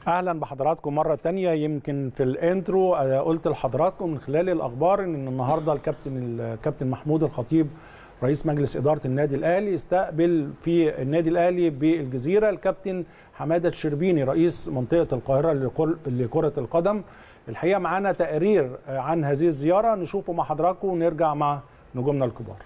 اهلا بحضراتكم مره تانية يمكن في الانترو آه، قلت لحضراتكم من خلال الاخبار ان النهارده الكابتن الكابتن محمود الخطيب رئيس مجلس اداره النادي الاهلي استقبل في النادي الاهلي بالجزيره الكابتن حماده الشربيني رئيس منطقه القاهره لكل- لكره القدم الحقيقه معانا تقرير آه، عن هذه الزياره نشوفه مع حضراتكم ونرجع مع نجومنا الكبار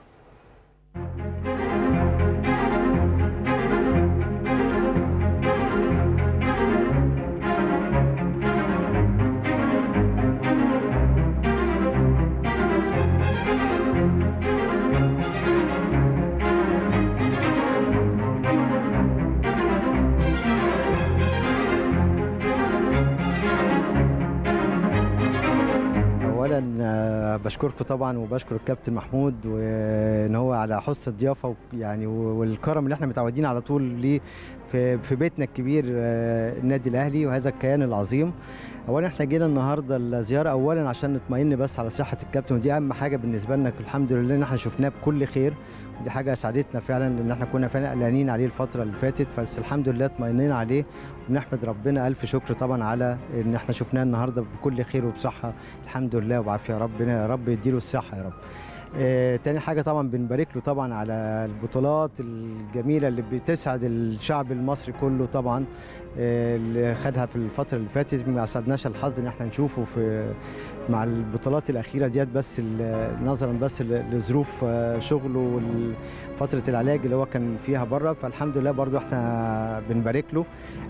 اولا آه، بشكركم طبعا وبشكر الكابتن محمود وان هو على حسن الضيافه و- يعني والكرم اللي احنا متعودين على طول ليه في في بيتنا الكبير آه، النادي الاهلي وهذا الكيان العظيم اولا احنا جينا النهارده الزياره اولا عشان نطمئن بس على صحه الكابتن ودي اهم حاجه بالنسبه لنا الحمد لله ان احنا شفناه بكل خير ودي حاجه ساعدتنا فعلا ان احنا كنا فعلا قلقانين عليه الفتره اللي فاتت بس الحمد لله اطمئنينا عليه ونحمد ربنا الف شكر طبعا على ان احنا شفناه النهارده بكل خير وبصحه الحمد لله وبعافيه ربنا يا رب يديله الصحه يا رب آه، تاني حاجة طبعا بنبارك له طبعا على البطولات الجميلة اللي بتسعد الشعب المصري كله طبعا آه، اللي خدها في الفترة اللي فاتت ما سعدناش الحظ ان احنا نشوفه في مع البطولات الأخيرة ديت بس ال- نظرا بس ل- لظروف آه، شغله وفترة العلاج اللي هو كان فيها بره فالحمد لله برضو احنا بنبارك له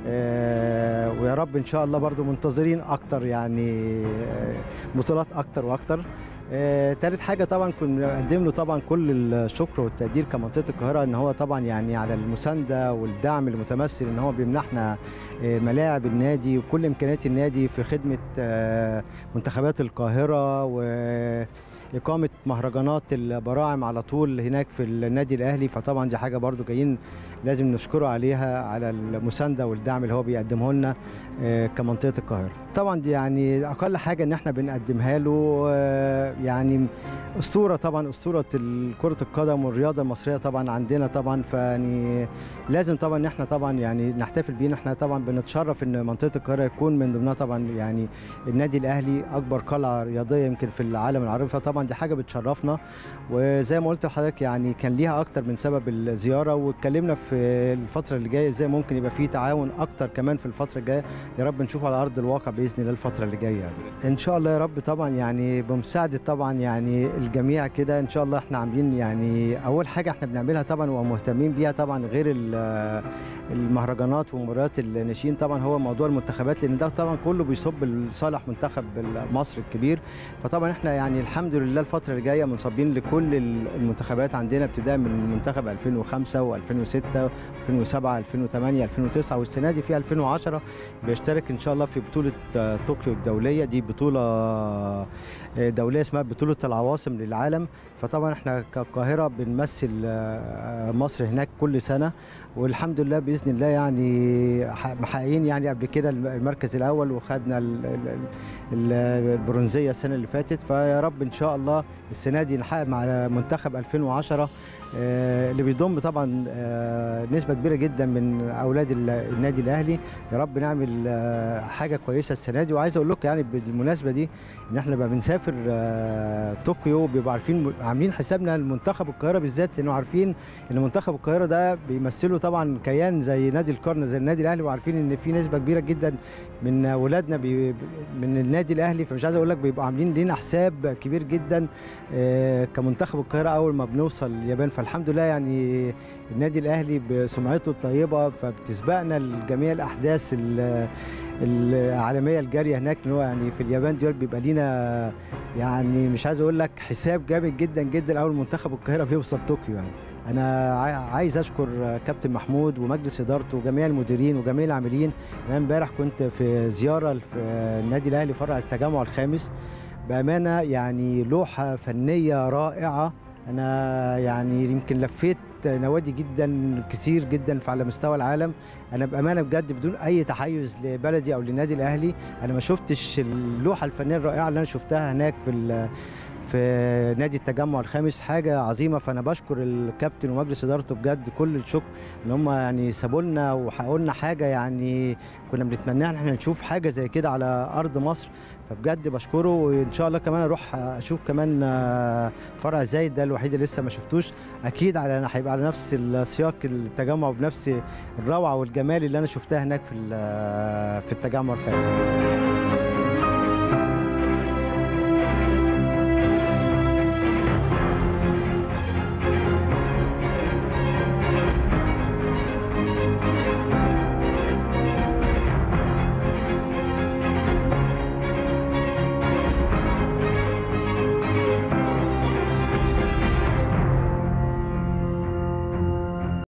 آه، ويا رب ان شاء الله برضو منتظرين اكتر يعني آه، بطولات اكتر واكتر آه، تالت حاجه طبعا كنا بنقدم له طبعا كل الشكر والتقدير كمنطقه القاهره ان هو طبعا يعني على المسانده والدعم المتمثل ان هو بيمنحنا آه، ملاعب النادي وكل امكانيات النادي في خدمه آه، منتخبات القاهره و إقامة مهرجانات البراعم على طول هناك في النادي الأهلي فطبعا دي حاجة برضو جايين لازم نشكره عليها على المساندة والدعم اللي هو بيقدمه لنا آه، كمنطقة القاهرة طبعا دي يعني أقل حاجة إن احنا بنقدمها له آه، يعني أسطورة طبعا أسطورة كرة القدم والرياضة المصرية طبعا عندنا طبعا فيعني لازم طبعا إن احنا طبعا يعني نحتفل بيه احنا طبعا بنتشرف إن منطقة القاهرة يكون من ضمنها طبعا يعني النادي الأهلي أكبر قلعة رياضية يمكن في العالم العربي فطبعا دي حاجة بتشرفنا وزي ما قلت لحضرتك يعني كان ليها أكتر من سبب الزيارة واتكلمنا في الفترة اللي جاية ازاي ممكن يبقى في تعاون أكتر كمان في الفترة الجاية يا رب نشوف على أرض الواقع بإذن الله الفترة اللي جاية يعني. إن شاء الله يا رب طبعا يعني بمساعدة طبعا يعني الجميع كده إن شاء الله احنا عاملين يعني أول حاجة احنا بنعملها طبعا ومهتمين بيها طبعا غير ال- المهرجانات ومباريات الناشئين طبعا هو موضوع المنتخبات لأن ده طبعا كله بيصب لصالح منتخب مصر الكبير فطبعا احنا يعني الحمد لله الفترة اللي جاية منصبين لكل المنتخبات عندنا ابتداء من منتخب 2005 و2006 2007 2008 2009 والسنة دي في 2010 بيشترك ان شاء الله في بطولة آه، طوكيو الدولية دي بطولة آه، دولية اسمها بطولة العواصم للعالم فطبعا احنا كالقاهرة بنمثل آه، مصر هناك كل سنة والحمد لله باذن الله يعني ح- محققين يعني قبل كده الم- المركز الاول وخدنا ال- ال- ال- البرونزيه السنه اللي فاتت فيا رب ان شاء الله السنه دي نحقق مع منتخب 2010 آه، اللي بيضم طبعا آه، نسبه كبيره جدا من اولاد ال- النادي الاهلي يا رب نعمل آه، حاجه كويسه السنه دي وعايز اقول لكم يعني بالمناسبه دي ان احنا لما بنسافر آه، طوكيو بيبقوا عارفين عاملين حسابنا لمنتخب القاهره بالذات لانه عارفين ان منتخب القاهره ده بيمثلوا طبعا كيان زي نادي القرن زي النادي الاهلي وعارفين ان في نسبه كبيره جدا من ولادنا بي من النادي الاهلي فمش عايز اقول لك بيبقوا عاملين لينا حساب كبير جدا آه، كمنتخب القاهره اول ما بنوصل اليابان فالحمد لله يعني النادي الاهلي بسمعته الطيبه فبتسبقنا لجميع الاحداث ال- العالميه الجاريه هناك إن هو يعني في اليابان دول بيبقى لينا يعني مش عايز اقول لك حساب جامد جدا جدا اول منتخب القاهره بيوصل طوكيو يعني انا عاي- عايز اشكر كابتن محمود ومجلس ادارته وجميع المديرين وجميع العاملين انا امبارح كنت في زياره في النادي الاهلي فرع التجمع الخامس بامانه يعني لوحه فنيه رائعه انا يعني يمكن لفيت نوادي جدا كتير جدا على مستوى العالم انا بامانه بجد بدون اي تحيز لبلدي او للنادي الاهلي انا ما شفتش اللوحه الفنيه الرائعه اللي انا شفتها هناك في ال- في نادي التجمع الخامس حاجه عظيمه فانا بشكر الكابتن ومجلس ادارته بجد كل الشكر ان هم يعني سابوا لنا وحققوا لنا حاجه يعني كنا بنتمناها ان احنا نشوف حاجه زي كده على ارض مصر فبجد بشكره وان شاء الله كمان اروح اشوف كمان آه، فرع زايد ده الوحيد اللي لسه ما شفتوش اكيد على هيبقى على نفس السياق التجمع وبنفس الروعه والجمال اللي انا شفتها هناك في ال- في التجمع الخامس